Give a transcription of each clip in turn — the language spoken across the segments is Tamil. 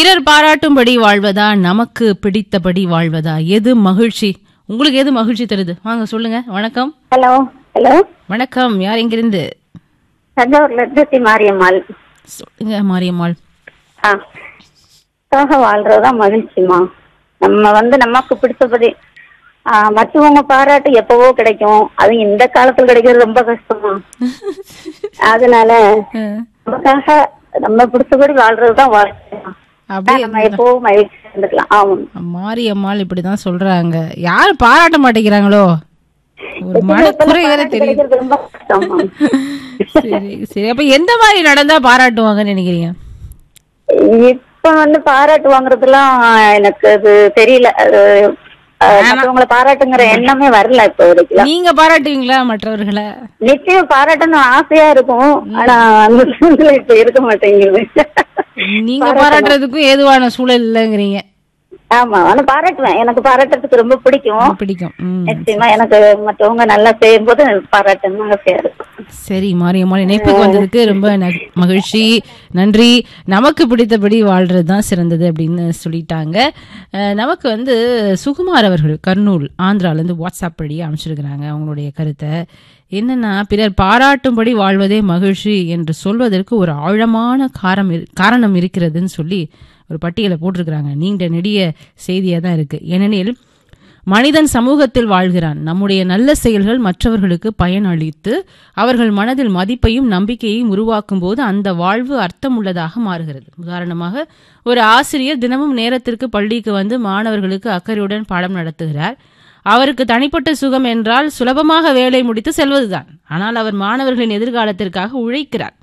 பிறர் பாராட்டும்படி வாழ்வதா நமக்கு பிடித்தபடி வாழ்வதா எது மகிழ்ச்சி உங்களுக்கு எது மகிழ்ச்சி தருது வாங்க சொல்லுங்க வணக்கம் ஹலோ ஹலோ வணக்கம் யார் எங்கிருந்து தஞ்சாவூர்ல இருந்து மாரியம்மாள் சொல்லுங்க மாரியம்மாள் ஆ க்காக வாழ்றதுதான் மகிழ்ச்சிமா நம்ம வந்து நமக்கு பிடிச்சபடி ஆ, மத்தவங்க பாராட்டு எப்பவோ கிடைக்கும் அது இந்த காலத்துல கிடைக்கிறது ரொம்ப கஷ்டமா அதனால அஹ், நமக்காக நம்ம பிடிச்சபடி வாழ்றதுதான் வாழ்க்கைமா அப்படியே நம்ம எப்பவும் மகிழ்ச்சி இருந்துக்கலாம் ஆமாம் மாரியம்மாள் இப்படிதான் சொல்றாங்க யாரும் பாராட்ட மாட்டேங்கிறாங்களோ ஒரு மனக்குறை வேற பாராட்டு தெரியுது கிடைக்கிறது ரொம்ப கஷ்டமா சரி சரி அப்ப எந்த மாதிரி நடந்தா பாராட்டுவாங்கன்னு நினைக்கிறீங்க இப்ப வந்து பாராட்டு வாங்குறதுலாம் எனக்கு அது தெரியல அது அஹ், மத்தவங்களை பாராட்டுங்கிற எண்ணமே வரல இப்ப வரைக்கும் நீங்க பாராட்டுவீங்களா மற்றவர்களை நிச்சயம் பாராட்டணும் ஆசையா இருக்கும் ஆனா அந்த சூழ்நிலை இப்ப இருக்க மாட்டேங்குது நீங்க பாராட்டுறதுக்கும் ஏதுவான சூழல் இல்லைங்கிறீங்க ஆமா ஆனா பாராட்டுவேன் எனக்கு பாராட்டுறதுக்கு ரொம்ப பிடிக்கும் பிடிக்கும் ம். நிச்சயமா எனக்கு மற்றவங்க நல்லா செய்யும் போது பாராட்டணும் ஆசையா இருக்கும் சரி மாரியம்மாள் இணைப்புக்கு வந்ததுக்கு ரொம்ப ந- மகிழ்ச்சி நன்றி நமக்கு பிடித்தபடி வாழ்றது தான் சிறந்தது அப்படின்னு சொல்லிட்டாங்க அஹ், நமக்கு வந்து சுகுமார் அவர்கள் கர்னூல் ஆந்திராலேருந்து வாட்ஸ்அப் வழி அமைச்சிருக்கிறாங்க அவங்களுடைய கருத்தை என்னன்னா பிறர் பாராட்டும்படி வாழ்வதே மகிழ்ச்சி என்று சொல்வதற்கு ஒரு ஆழமான காரம் இரு- காரணம் இருக்கிறதுன்னு சொல்லி ஒரு பட்டியலை போட்டிருக்கிறாங்க நீண்ட நெடிய செய்தியாக தான் இருக்கு ஏனெனில் மனிதன் சமூகத்தில் வாழ்கிறான் நம்முடைய நல்ல செயல்கள் மற்றவர்களுக்கு பயனளித்து அவர்கள் மனதில் மதிப்பையும் நம்பிக்கையையும் உருவாக்கும் போது அந்த வாழ்வு அர்த்தமுள்ளதாக மாறுகிறது உதாரணமாக ஒரு ஆசிரியர் தினமும் நேரத்திற்கு பள்ளிக்கு வந்து மாணவர்களுக்கு அக்கறையுடன் பாடம் நடத்துகிறார் அவருக்கு தனிப்பட்ட சுகம் என்றால் சுலபமாக வேலை முடித்து செல்வதுதான் ஆனால் அவர் மாணவர்களின் எதிர்காலத்திற்காக உழைக்கிறார்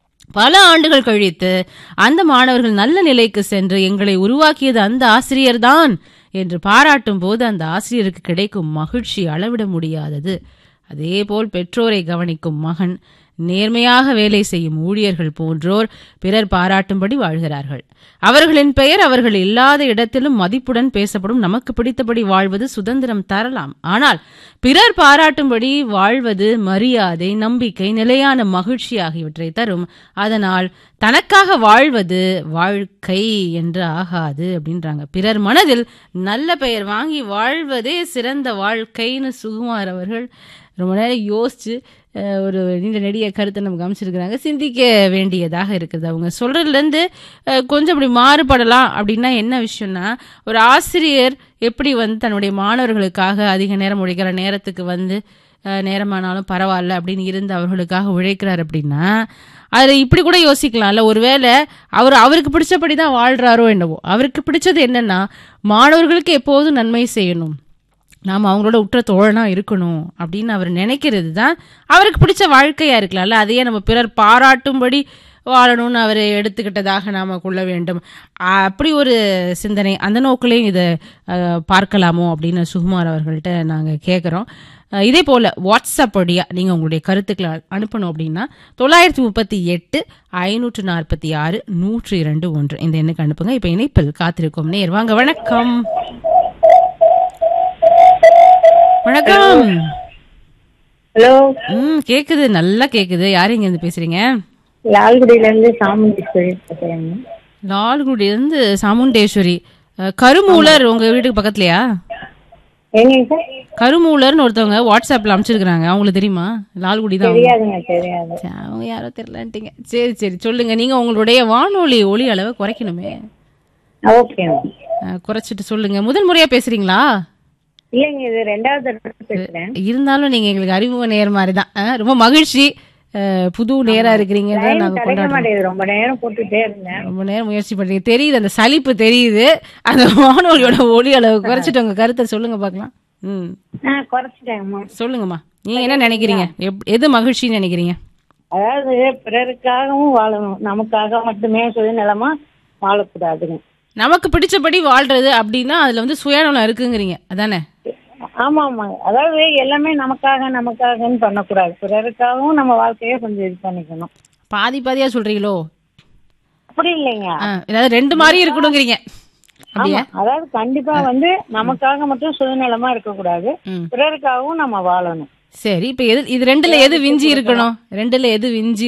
பல ஆண்டுகள் கழித்து அந்த மாணவர்கள் நல்ல நிலைக்கு சென்று எங்களை உருவாக்கியது அந்த ஆசிரியர்தான் என்று பாராட்டும் போது அந்த ஆசிரியருக்கு கிடைக்கும் மகிழ்ச்சி அளவிட முடியாதது அதேபோல் பெற்றோரை கவனிக்கும் மகன் நேர்மையாக வேலை செய்யும் ஊழியர்கள் போன்றோர் பிறர் பாராட்டும்படி வாழ்கிறார்கள் அவர்களின் பெயர் அவர்கள் இல்லாத இடத்திலும் மதிப்புடன் பேசப்படும் நமக்கு பிடித்தபடி வாழ்வது சுதந்திரம் தரலாம் ஆனால் பிறர் பாராட்டும்படி வாழ்வது மரியாதை நம்பிக்கை நிலையான மகிழ்ச்சி ஆகியவற்றை தரும் அதனால் தனக்காக வாழ்வது வாழ்க்கை என்று ஆகாது அப்படின்றாங்க பிறர் மனதில் நல்ல பெயர் வாங்கி வாழ்வதே சிறந்த வாழ்க்கைன்னு சுகுமார் அவர்கள் ரொம்ப நேரம் யோசிச்சு அஹ், ஒரு நீண்ட நெடிய கருத்தை நமக்கு அமைச்சிருக்கிறாங்க சிந்திக்க வேண்டியதாக இருக்குது அவங்க சொல்றதுலேருந்து அஹ், கொஞ்சம் அப்படி மாறுபடலாம் அப்படின்னா என்ன விஷயம்னா ஒரு ஆசிரியர் எப்படி வந்து தன்னுடைய மாணவர்களுக்காக அதிக நேரம் உழைக்கிற நேரத்துக்கு வந்து அஹ், நேரமானாலும் பரவாயில்ல அப்படின்னு இருந்து அவர்களுக்காக உழைக்கிறார் அப்படின்னா அதில் இப்படி கூட யோசிக்கலாம்ல ஒருவேளை அவர் அவருக்கு பிடிச்சபடி தான் வாழ்றாரோ என்னவோ அவருக்கு பிடிச்சது என்னன்னா மாணவர்களுக்கு எப்போதும் நன்மை செய்யணும் நாம் அவங்களோட உற்ற தோழனா இருக்கணும் அப்படின்னு அவர் நினைக்கிறது தான் அவருக்கு பிடிச்ச வாழ்க்கையா இருக்கலாம்ல அதையே நம்ம பிறர் பாராட்டும்படி வாழணும்னு அவர் எடுத்துக்கிட்டதாக நாம கொள்ள வேண்டும் அப்படி ஒரு சிந்தனை அந்த நோக்கிலையும் இதை அஹ், பார்க்கலாமோ அப்படின்னு சுகுமார் அவர்கள்ட்ட நாங்கள் கேட்குறோம் இதே போல் வாட்ஸ்அப் வழியாக நீங்கள் உங்களுடைய கருத்துக்களை அனுப்பணும் அப்படின்னா தொள்ளாயிரத்தி முப்பத்தி எட்டு ஐநூற்று நாற்பத்தி ஆறு நூற்றி இரண்டு ஒன்று இந்த எண்ணுக்கு அனுப்புங்க இப்போ இணைப்பில் காத்திருக்கும் நேர் வாங்க வணக்கம் வணக்கம் ஹலோ ம் கேக்குது நல்லா கேக்குது யார் இங்க இருந்து பேசுறீங்க லால்குடியில இருந்து சாமுண்டீஸ்வரி பேசுறேங்க லால்குடியில இருந்து சாமுண்டேஸ்வரி அஹ், கருமூலர் உங்க வீட்டுக்கு பக்கத்துலயா எங்கங்க சார் கருமூலர்னு ஒருத்தவங்க வாட்ஸ்அப்ல அமைச்சிருக்காங்க அவங்களுக்கு தெரியுமா லால்குடி தான் அவங்க. தெரியாதுங்க தெரியாது சரி, அவங்க யாரோ தெரியலன்ட்டீங்க சரி சரி சொல்லுங்க நீங்க உங்களுடைய வானொலி ஒலி அளவை குறைக்கணுமே ஓகே அஹ், குறைச்சிட்டு சொல்லுங்க முதல் முறையா பேசுறீங்களா இல்லைங்க இது ரெண்டாவது தடவை பேசுறேன் இருந்தாலும் நீங்க எங்களுக்கு அறிமுக நேர் மாதிரி தான் அஹ், ரொம்ப மகிழ்ச்சி அஹ், புது நேரா இருக்கிறீங்கன்றத டைம் நாங்க கிடைக்க கொண்டாடுறோம் மாட்டேங்குது ரொம்ப நேரம் போட்டுட்டே இருந்தேன் ரொம்ப நேரம் முயற்சி பண்றீங்க தெரியுது அந்த சலிப்பு தெரியுது அந்த வானொலியோட ஒளி அளவு குறைச்சிட்டு உங்க கருத்தை சொல்லுங்க பார்க்கலாம் ம் ஆ குறைச்சிட்டேங்கம்மா சொல்லுங்கம்மா நீங்க என்ன நினைக்கிறீங்க எப்- எது மகிழ்ச்சின்னு நினைக்கிறீங்க அதாவது பிறருக்காகவும் வாழணும் நமக்காக மட்டுமே சுயநலமா வாழக்கூடாதுங்க நமக்கு பிடிச்சபடி வாழ்றது அப்படின்னா அதுல வந்து சுயநலம் இருக்குங்கிறீங்க அதானே ஆமா ஆமா அதாவது எல்லாமே நமக்காக நமக்காகன்னு பண்ணக்கூடாது பிறருக்காகவும் நம்ம வாழ்க்கைய கொஞ்சம் இது பண்ணிக்கணும் பாதி பாதியா சொல்றீங்களோ அப்படி இல்லைங்க ஆ, ஏதாவது ரெண்டு மாதிரி இருக்கணுங்கிறீங்க அப்படியா ஆமா அதாவது கண்டிப்பா வந்து நமக்காக மட்டும் சுயநலமா இருக்கக்கூடாது ம். பிறருக்காகவும் நம்ம வாழணும் சரி இப்ப எது இது ரெண்டுல எது விஞ்சி இருக்கணும் ரெண்டுல எது விஞ்சி